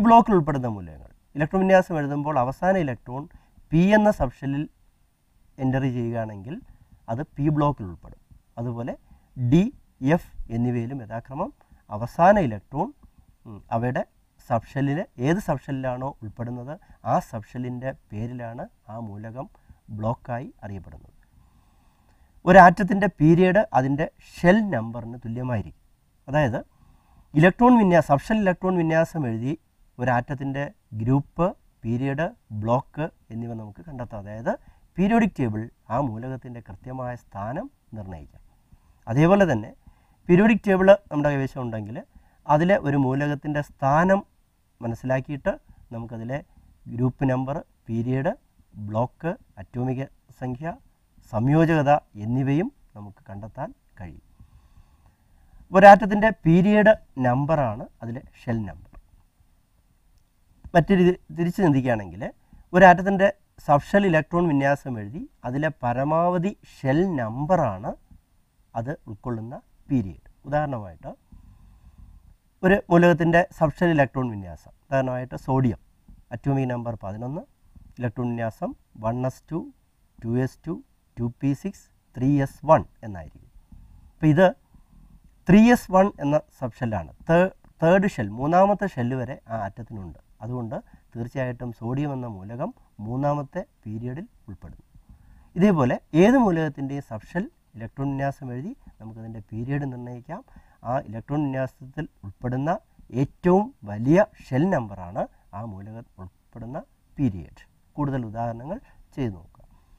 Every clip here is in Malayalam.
ബ്ലോക്കിൽ ഉൾപ്പെടുന്ന മൂലകങ്ങൾ ഇലക്ട്രോൺ വിന്യാസം എഴുതുമ്പോൾ അവസാന ഇലക്ട്രോൺ പി എന്ന സബ്ഷെല്ലിൽ എൻ്റർ ചെയ്യുകയാണെങ്കിൽ അത് പി ബ്ലോക്കിൽ ഉൾപ്പെടും അതുപോലെ ഡി എഫ് എന്നിവയിലും യഥാക്രമം അവസാന ഇലക്ട്രോൺ ഉം, അവയുടെ സബ്ഷെല്ലിൽ ഏത് സബ്ഷെല്ലിലാണോ ഉൾപ്പെടുന്നത് ആ സബ്ഷെല്ലിൻ്റെ പേരിലാണ് ആ മൂലകം ബ്ലോക്കായി അറിയപ്പെടുന്നത് ഒരു ആറ്റത്തിൻ്റെ പീരിയഡ് അതിൻ്റെ ഷെൽ നമ്പറിന് തുല്യമായിരിക്കും അതായത് ഇലക്ട്രോൺ വിന്യാസം സബ്ഷെൽ ഇലക്ട്രോൺ വിന്യാസം എഴുതി ഒരു ആറ്റത്തിൻ്റെ ഗ്രൂപ്പ് പീരിയഡ് ബ്ലോക്ക് എന്നിവ നമുക്ക് കണ്ടെത്താം അതായത് പീരിയോഡിക് ടേബിൾ ആ മൂലകത്തിൻ്റെ കൃത്യമായ സ്ഥാനം നിർണ്ണയിക്കാം അതേപോലെ തന്നെ പീരിയോഡിക് ടേബിൾ നമ്മുടെ കൈവശം ഉണ്ടെങ്കിൽ അതിലെ ഒരു മൂലകത്തിൻ്റെ സ്ഥാനം മനസ്സിലാക്കിയിട്ട് നമുക്കതിലെ ഗ്രൂപ്പ് നമ്പർ പീരിയഡ് ബ്ലോക്ക് അറ്റോമിക സംഖ്യ സംയോജകത എന്നിവയും നമുക്ക് കണ്ടെത്താൻ കഴിയും ഒരാറ്റത്തിൻ്റെ പീരിയഡ് നമ്പറാണ് അതിലെ ഷെൽ നമ്പർ മറ്റൊരു രീതി തിരിച്ച് ചിന്തിക്കുകയാണെങ്കിൽ ഒരാറ്റത്തിൻ്റെ സബ്ഷെൽ ഇലക്ട്രോൺ വിന്യാസം എഴുതി അതിലെ പരമാവധി ഷെൽ നമ്പറാണ് അത് ഉൾക്കൊള്ളുന്ന പീരിയഡ് ഉദാഹരണമായിട്ട് ഒരു മൂലകത്തിൻ്റെ സബ്ഷെൽ ഇലക്ട്രോൺ വിന്യാസം ഉദാഹരണമായിട്ട് സോഡിയം അറ്റോമിക് നമ്പർ പതിനൊന്ന് ഇലക്ട്രോൺ വിന്യാസം one S two two S two two P six three S one എന്നായിരിക്കും അപ്പോൾ ഇത് ത്രീ എസ് വൺ എന്ന സബ്ഷെല്ലാണ് തേർഡ് ഷെൽ മൂന്നാമത്തെ ഷെല്ല് വരെ ആ ആറ്റത്തിനുണ്ട് അതുകൊണ്ട് തീർച്ചയായിട്ടും സോഡിയം എന്ന മൂലകം മൂന്നാമത്തെ പീരിയഡിൽ ഉൾപ്പെടുന്നു ഇതേപോലെ ഏത് മൂലകത്തിൻ്റെയും സബ്ഷെൽ ഇലക്ട്രോൺ വിന്യാസം എഴുതി നമുക്കതിൻ്റെ പീരിയഡ് നിർണ്ണയിക്കാം ആ ഇലക്ട്രോൺ വിന്യാസത്തിൽ ഉൾപ്പെടുന്ന ഏറ്റവും വലിയ ഷെൽ നമ്പറാണ് ആ മൂലകം ഉൾപ്പെടുന്ന പീരിയഡ് കൂടുതൽ ഉദാഹരണങ്ങൾ ചെയ്തു നോക്കാം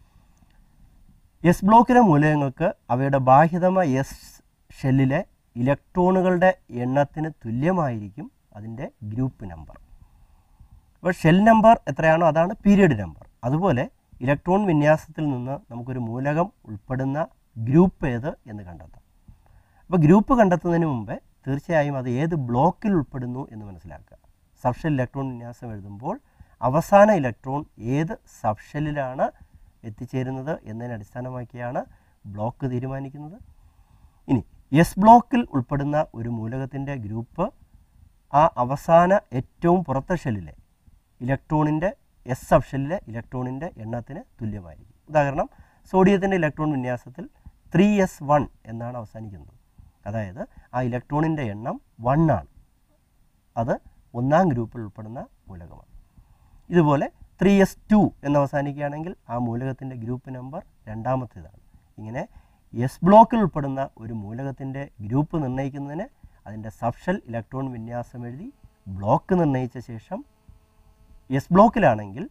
എസ് ബ്ലോക്കിലെ മൂലകങ്ങൾക്ക് അവയുടെ ബാഹ്യതമ എസ് ഷെല്ലിലെ ഇലക്ട്രോണുകളുടെ എണ്ണത്തിന് തുല്യമായിരിക്കും അതിൻ്റെ ഗ്രൂപ്പ് നമ്പർ അപ്പോൾ ഷെൽ നമ്പർ എത്രയാണോ അതാണ് പീരിയഡ് നമ്പർ അതുപോലെ ഇലക്ട്രോൺ വിന്യാസത്തിൽ നിന്ന് നമുക്കൊരു മൂലകം ഉൾപ്പെടുന്ന ഗ്രൂപ്പ് ഏത് എന്ന് കണ്ടെത്താം അപ്പോൾ ഗ്രൂപ്പ് കണ്ടെത്തുന്നതിന് മുമ്പേ തീർച്ചയായും അത് ഏത് ബ്ലോക്കിൽ ഉൾപ്പെടുന്നു എന്ന് മനസ്സിലാക്കുക സബ്ഷെൽ ഇലക്ട്രോൺ വിന്യാസം എഴുതുമ്പോൾ അവസാന ഇലക്ട്രോൺ ഏത് സബ്ഷെല്ലിലാണ് എത്തിച്ചേരുന്നത് എന്നതിനെ അടിസ്ഥാനമാക്കിയാണ് ബ്ലോക്ക് തീരുമാനിക്കുന്നത് ഇനി എസ് ബ്ലോക്കിൽ ഉൾപ്പെടുന്ന ഒരു മൂലകത്തിൻ്റെ ഗ്രൂപ്പ് ആ അവസാന ഏറ്റവും പുറത്തെ ഷെല്ലിലെ ഇലക്ട്രോണിൻ്റെ എസ് സബ്ഷെല്ലിലെ ഇലക്ട്രോണിൻ്റെ എണ്ണത്തിന് തുല്യമായിരിക്കും ഉദാഹരണം സോഡിയത്തിൻ്റെ ഇലക്ട്രോൺ വിന്യാസത്തിൽ ത്രീ എസ് വൺ എന്നാണ് അവസാനിക്കുന്നത് അതായത് ആ ഇലക്ട്രോണിൻ്റെ എണ്ണം വൺ ആണ് അത് ഒന്നാം ഗ്രൂപ്പിൽ ഉൾപ്പെടുന്ന മൂലകമാണ് ഇതുപോലെ ത്രീ എസ് ടു എന്ന് അവസാനിക്കുകയാണെങ്കിൽ ആ മൂലകത്തിൻ്റെ ഗ്രൂപ്പ് നമ്പർ രണ്ടാമത്തേതാണ് ഇങ്ങനെ എസ് ബ്ലോക്കിൽ ഉൾപ്പെടുന്ന ഒരു മൂലകത്തിൻ്റെ ഗ്രൂപ്പ് നിർണ്ണയിക്കുന്നതിന് അതിൻ്റെ സബ്ഷെൽ ഇലക്ട്രോൺ വിന്യാസം എഴുതി ബ്ലോക്ക് നിർണ്ണയിച്ച ശേഷം എസ് ബ്ലോക്കിലാണെങ്കിൽ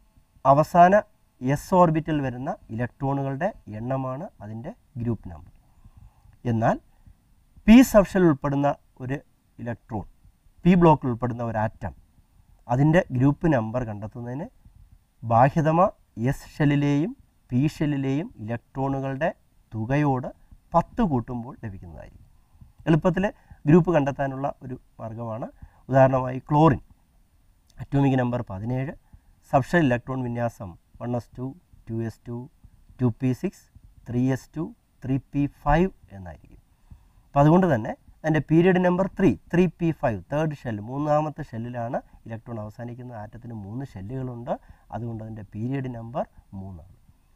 അവസാന എസ് ഓർബിറ്റിൽ വരുന്ന ഇലക്ട്രോണുകളുടെ എണ്ണമാണ് അതിൻ്റെ ഗ്രൂപ്പ് നമ്പർ എന്നാൽ പി സബ്ഷെൽ ഉൾപ്പെടുന്ന ഒരു ഇലക്ട്രോൺ പി ബ്ലോക്കിൽ ഉൾപ്പെടുന്ന ഒരു ആറ്റം അതിൻ്റെ ഗ്രൂപ്പ് നമ്പർ കണ്ടെത്തുന്നതിന് ബാഹ്യതമ എസ് ഷെല്ലിലെയും പി ഷെല്ലിലെയും ഇലക്ട്രോണുകളുടെ തുകയോട് പത്ത് കൂട്ടുമ്പോൾ ലഭിക്കുന്നതായിരിക്കും എളുപ്പത്തിൽ ഗ്രൂപ്പ് കണ്ടെത്താനുള്ള ഒരു മാർഗ്ഗമാണ് ഉദാഹരണമായി ക്ലോറിൻ അറ്റോമിക് നമ്പർ പതിനേഴ് സബ്ഷെൽ ഇലക്ട്രോൺ വിന്യാസം one S two two S two two P six three S two three P five എന്നായിരിക്കും അപ്പോൾ അതുകൊണ്ട് തന്നെ അതിൻ്റെ period number three three P five third shell മൂന്നാമത്തെ ഷെല്ലിലാണ് ഇലക്ട്രോൺ അവസാനിക്കുന്ന ആറ്റത്തിന് മൂന്ന് ഷെല്ലുകളുണ്ട് അതുകൊണ്ട് അതിൻ്റെ പീരിയഡ് നമ്പർ മൂന്നാണ്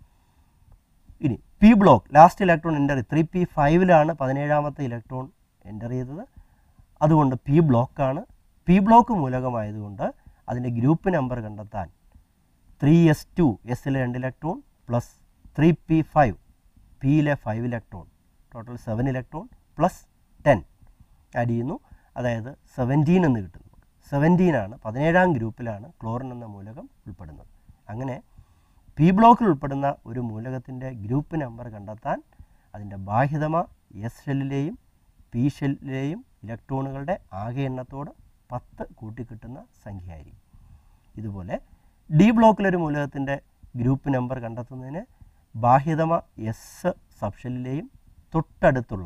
ഇനി P block last electron enter three P ഫൈവിലാണ് പതിനേഴാമത്തെ ഇലക്ട്രോൺ എൻ്റർ ചെയ്തത് അതുകൊണ്ട് പി ബ്ലോക്കാണ് പി ബ്ലോക്ക് മൂലകമായതുകൊണ്ട് അതിൻ്റെ ഗ്രൂപ്പ് നമ്പർ കണ്ടെത്താൻ ത്രീ എസ് ടു എസിലെ രണ്ട് electron plus three P five പിയിലെ five electron total seven electron plus ten add ചെയ്യുന്നു അതായത് സെവൻറ്റീൻ എന്ന് കിട്ടുന്നു സെവൻറ്റീൻ ആണ് പതിനേഴാം ഗ്രൂപ്പിലാണ് ക്ലോറിൻ എന്ന മൂലകം ഉൾപ്പെടുന്നത് അങ്ങനെ പി ബ്ലോക്കിൽ ഉൾപ്പെടുന്ന ഒരു മൂലകത്തിൻ്റെ ഗ്രൂപ്പ് നമ്പർ കണ്ടെത്താൻ അതിൻ്റെ ബാഹ്യതമ എസ് ഷെല്ലിലെയും പി ഷെല്ലിലെയും ഇലക്ട്രോണുകളുടെ ആകെ എണ്ണത്തോട് പത്ത് കൂട്ടിക്കിട്ടുന്ന സംഖ്യയായിരിക്കും ഇതുപോലെ ഡി ബ്ലോക്കിലൊരു മൂലകത്തിൻ്റെ ഗ്രൂപ്പ് നമ്പർ കണ്ടെത്തുന്നതിന് ബാഹ്യതമ എസ് സബ്ഷെല്ലിലെയും തൊട്ടടുത്തുള്ള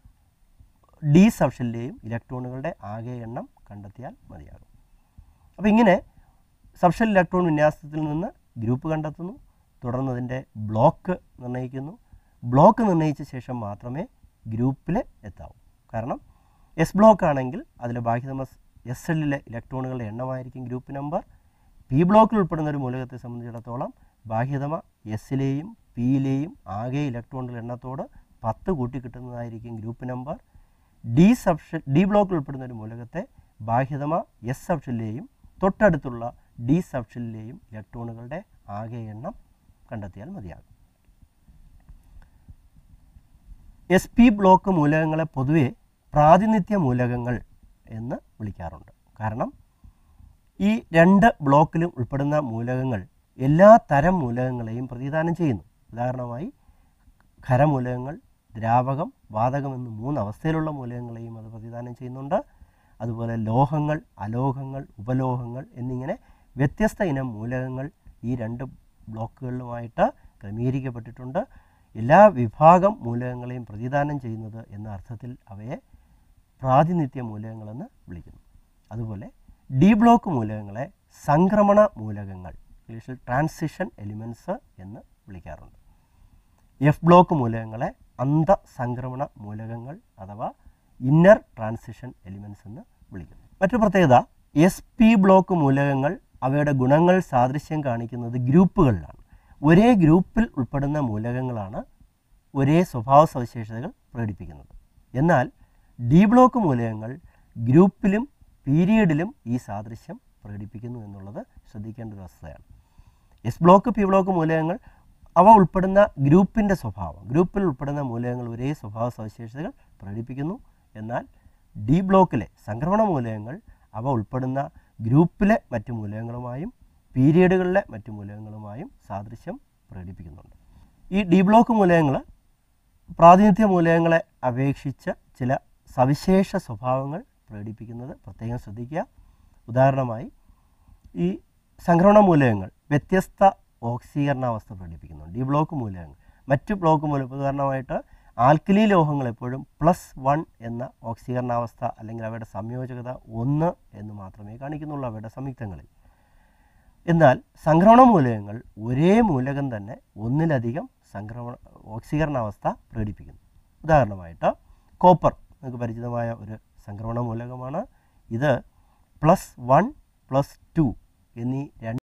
ഡി സബ്ഷെല്ലിലെയും ഇലക്ട്രോണുകളുടെ ആകെ എണ്ണം കണ്ടെത്തിയാൽ മതിയാകും അപ്പോൾ ഇങ്ങനെ സബ്ഷെൽ ഇലക്ട്രോൺ വിന്യാസത്തിൽ നിന്ന് ഗ്രൂപ്പ് കണ്ടെത്തുന്നു തുടർന്ന് അതിൻ്റെ ബ്ലോക്ക് നിർണ്ണയിക്കുന്നു ബ്ലോക്ക് നിർണ്ണയിച്ച ശേഷം മാത്രമേ ഗ്രൂപ്പിൽ എത്താവൂ കാരണം എസ് ബ്ലോക്ക് ആണെങ്കിൽ അതിലെ ബാഹ്യതമ എസ് ഷെല്ലിലെ ഇലക്ട്രോണുകളുടെ എണ്ണമായിരിക്കും ഗ്രൂപ്പ് നമ്പർ പി ബ്ലോക്കിൽ ഉൾപ്പെടുന്ന ഒരു മൂലകത്തെ സംബന്ധിച്ചിടത്തോളം ബാഹ്യതമ എസ്സിലെയും പിയിലെയും ആകെ ഇലക്ട്രോണുകളുടെ എണ്ണത്തോട് പത്ത് കൂട്ടി കിട്ടുന്നതായിരിക്കും group number D subshell D ബ്ലോക്കിൽ ഉൾപ്പെടുന്ന ഒരു മൂലകത്തെ ബാഹ്യതമ എസ് സബ്ഷെല്ലിലെയും തൊട്ടടുത്തുള്ള ഡി സബ്ഷെല്ലിലെയും ഇലക്ട്രോണുകളുടെ ആകെ എണ്ണം കണ്ടെത്തിയാൽ മതിയാകും എസ് പി ബ്ലോക്ക് മൂലകങ്ങളെ പൊതുവെ പ്രാതിനിധ്യ മൂലകങ്ങൾ എന്ന് വിളിക്കാറുണ്ട് കാരണം ഈ രണ്ട് ബ്ലോക്കിലും ഉൾപ്പെടുന്ന മൂലകങ്ങൾ എല്ലാ തരം മൂലകങ്ങളെയും പ്രതിദാനം ചെയ്യുന്നു ഉദാഹരണമായി ഖരമൂലകങ്ങൾ ദ്രാവകം വാതകം എന്ന് മൂന്ന് അവസ്ഥയിലുള്ള മൂലകങ്ങളെയും അത് പ്രതിദാനം ചെയ്യുന്നുണ്ട് അതുപോലെ ലോഹങ്ങൾ അലോഹങ്ങൾ ഉപലോഹങ്ങൾ എന്നിങ്ങനെ വ്യത്യസ്ത ഇനം മൂലകങ്ങൾ ഈ രണ്ട് ബ്ലോക്കുകളിലുമായിട്ട് ക്രമീകരിക്കപ്പെട്ടിട്ടുണ്ട് എല്ലാ വിഭാഗം മൂലകങ്ങളെയും പ്രതിദാനം ചെയ്യുന്നത് എന്ന അർത്ഥത്തിൽ അവയെ പ്രാതിനിധ്യ മൂലകങ്ങളെന്ന് വിളിക്കുന്നു അതുപോലെ ഡി ബ്ലോക്ക് മൂലകങ്ങളെ സംക്രമണ മൂലകങ്ങൾ ഇംഗ്ലീഷിൽ ട്രാൻസിഷൻ എലിമെൻറ്റ്സ് എന്ന് വിളിക്കാറുണ്ട് എഫ് ബ്ലോക്ക് മൂലകങ്ങളെ അന്തസംക്രമണ മൂലകങ്ങൾ അഥവാ ഇന്നർ ട്രാൻസിഷൻ എലിമെൻറ്റ്സ് എന്ന് വിളിക്കുന്നു മറ്റൊരു പ്രത്യേകത എസ് പി ബ്ലോക്ക് മൂലകങ്ങൾ അവയുടെ ഗുണങ്ങൾ സാദൃശ്യം കാണിക്കുന്നത് ഗ്രൂപ്പുകളിലാണ് ഒരേ ഗ്രൂപ്പിൽ ഉൾപ്പെടുന്ന മൂലകങ്ങളാണ് ഒരേ സ്വഭാവ സവിശേഷതകൾ പ്രകടിപ്പിക്കുന്നത് എന്നാൽ ഡി ബ്ലോക്ക് മൂലകങ്ങൾ ഗ്രൂപ്പിലും പീരിയഡിലും ഈ സാദൃശ്യം പ്രകടിപ്പിക്കുന്നു എന്നുള്ളത് ശ്രദ്ധിക്കേണ്ട ഒരു വസ്തുതയാണ് എസ് ബ്ലോക്ക് പി ബ്ലോക്ക് മൂലകങ്ങൾ അവ ഉൾപ്പെടുന്ന ഗ്രൂപ്പിൻ്റെ സ്വഭാവം ഗ്രൂപ്പിൽ ഉൾപ്പെടുന്ന മൂലകങ്ങൾ ഒരേ സ്വഭാവ സവിശേഷതകൾ പ്രകടിപ്പിക്കുന്നു എന്നാൽ ഡി ബ്ലോക്കിലെ സംക്രമണ മൂലകങ്ങൾ അവ ഉൾപ്പെടുന്ന ഗ്രൂപ്പിലെ മറ്റു മൂലകങ്ങളുമായും പീരിയഡുകളിലെ മറ്റു മൂലകങ്ങളുമായും സാദൃശ്യം പ്രകടിപ്പിക്കുന്നുണ്ട് ഈ ഡി ബ്ലോക്ക് മൂലകങ്ങൾ പ്രാതിനിധ്യ മൂലകങ്ങളെ അപേക്ഷിച്ച് ചില സവിശേഷ സ്വഭാവങ്ങൾ പ്രകടിപ്പിക്കുന്നത് പ്രത്യേകം ശ്രദ്ധിക്കുക ഉദാഹരണമായി ഈ സംക്രമണ മൂലകങ്ങൾ വ്യത്യസ്ത ഓക്സീകരണാവസ്ഥ പ്രകടിപ്പിക്കുന്നു ഡി ബ്ലോക്ക് മൂലകങ്ങൾ മറ്റ് ബ്ലോക്ക് മൂലകം ഉദാഹരണമായിട്ട് ആൽക്കലി ലോഹങ്ങൾ എപ്പോഴും പ്ലസ് വൺ എന്ന ഓക്സീകരണാവസ്ഥ അല്ലെങ്കിൽ അവയുടെ സംയോജകത ഒന്ന് എന്ന് മാത്രമേ കാണിക്കുന്നുള്ളൂ അവയുടെ സംയുക്തങ്ങളിൽ എന്നാൽ സംക്രമണ മൂലകങ്ങൾ ഒരേ മൂലകം തന്നെ ഒന്നിലധികം സംക്രമണ ഓക്സീകരണാവസ്ഥ പ്രകടിപ്പിക്കുന്നു ഉദാഹരണമായിട്ട് കോപ്പർ നമുക്ക് പരിചിതമായ ഒരു സംക്രമണ മൂലകമാണ് ഇത് പ്ലസ് വൺ പ്ലസ് ടു എന്നീ രണ്ട്